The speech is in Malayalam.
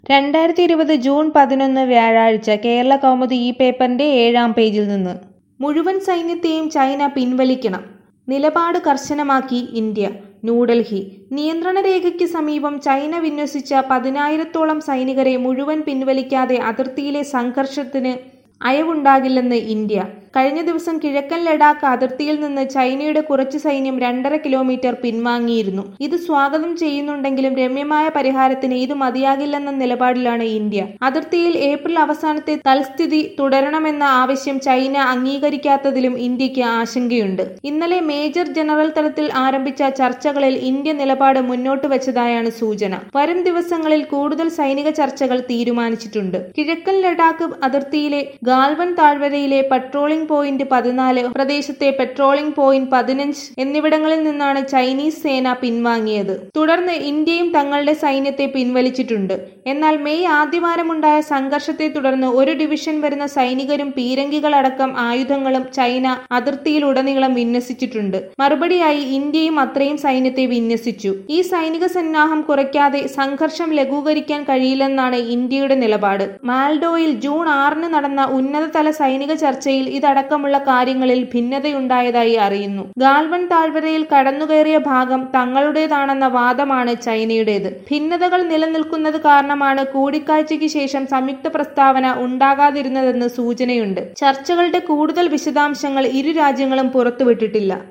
രണ്ടായിരത്തി ഇരുപത് ജൂൺ പതിനൊന്ന് വ്യാഴാഴ്ച കേരള കൗമുദി ഈ പേപ്പറിന്റെ ഏഴാം പേജിൽ നിന്ന് മുഴുവൻ സൈന്യത്തെയും ചൈന പിൻവലിക്കണം നിലപാട് കർശനമാക്കി ഇന്ത്യ ന്യൂഡൽഹി നിയന്ത്രണ രേഖയ്ക്ക് സമീപം ചൈന വിന്യസിച്ച പതിനായിരത്തോളം സൈനികരെ മുഴുവൻ പിൻവലിക്കാതെ അതിർത്തിയിലെ സംഘർഷത്തിന് അയവുണ്ടാകില്ലെന്ന് ഇന്ത്യ കഴിഞ്ഞ ദിവസം കിഴക്കൻ ലഡാക്ക് അതിർത്തിയിൽ നിന്ന് ചൈനയുടെ കുറച്ച് സൈന്യം രണ്ടര കിലോമീറ്റർ പിൻവാങ്ങിയിരുന്നു ഇത് സ്വാഗതം ചെയ്യുന്നുണ്ടെങ്കിലും രമ്യമായ പരിഹാരത്തിന് ഇത് മതിയാകില്ലെന്ന നിലപാടിലാണ് ഇന്ത്യ അതിർത്തിയിൽ ഏപ്രിൽ അവസാനത്തെ തൽസ്ഥിതി തുടരണമെന്ന ആവശ്യം ചൈന അംഗീകരിക്കാത്തതിലും ഇന്ത്യക്ക് ആശങ്കയുണ്ട് ഇന്നലെ മേജർ ജനറൽ തലത്തിൽ ആരംഭിച്ച ചർച്ചകളിൽ ഇന്ത്യ നിലപാട് മുന്നോട്ട് വെച്ചതായാണ് സൂചന വരും ദിവസങ്ങളിൽ കൂടുതൽ സൈനിക ചർച്ചകൾ തീരുമാനിച്ചിട്ടുണ്ട് കിഴക്കൻ ലഡാക്ക് അതിർത്തിയിലെ ഗാൽവൻ താഴ്വരയിലെ പട്രോളിംഗ് പോയിന്റ് പതിനാല് പ്രദേശത്തെ പെട്രോളിംഗ് പോയിന്റ് പതിനഞ്ച് എന്നിവിടങ്ങളിൽ നിന്നാണ് ചൈനീസ് സേന പിൻവാങ്ങിയത് തുടർന്ന് ഇന്ത്യയും തങ്ങളുടെ സൈന്യത്തെ പിൻവലിച്ചിട്ടുണ്ട് എന്നാൽ മെയ് ആദ്യവാരമുണ്ടായ സംഘർഷത്തെ തുടർന്ന് ഒരു ഡിവിഷൻ വരുന്ന സൈനികരും പീരങ്കികളടക്കം ആയുധങ്ങളും ചൈന അതിർത്തിയിലുടനീളം വിന്യസിച്ചിട്ടുണ്ട് മറുപടിയായി ഇന്ത്യയും അത്രയും സൈന്യത്തെ വിന്യസിച്ചു ഈ സൈനിക സന്നാഹം കുറയ്ക്കാതെ സംഘർഷം ലഘൂകരിക്കാൻ കഴിയില്ലെന്നാണ് ഇന്ത്യയുടെ നിലപാട് മാൽഡോയിൽ ജൂൺ ആറിന് നടന്ന ഉന്നതതല സൈനിക ചർച്ചയിൽ ഇതടക്കമുള്ള കാര്യങ്ങളിൽ ഭിന്നതയുണ്ടായതായി അറിയുന്നു ഗാൽവൻ താഴ്വരയിൽ കടന്നുകയറിയ ഭാഗം തങ്ങളുടേതാണെന്ന വാദമാണ് ചൈനയുടേത് ഭിന്നതകൾ നിലനിൽക്കുന്നത് കാരണമാണ് കൂടിക്കാഴ്ചയ്ക്ക് ശേഷം സംയുക്ത പ്രസ്താവന ഉണ്ടാകാതിരുന്നതെന്ന് സൂചനയുണ്ട് ചർച്ചകളുടെ കൂടുതൽ വിശദാംശങ്ങൾ ഇരു രാജ്യങ്ങളും പുറത്തുവിട്ടിട്ടില്ല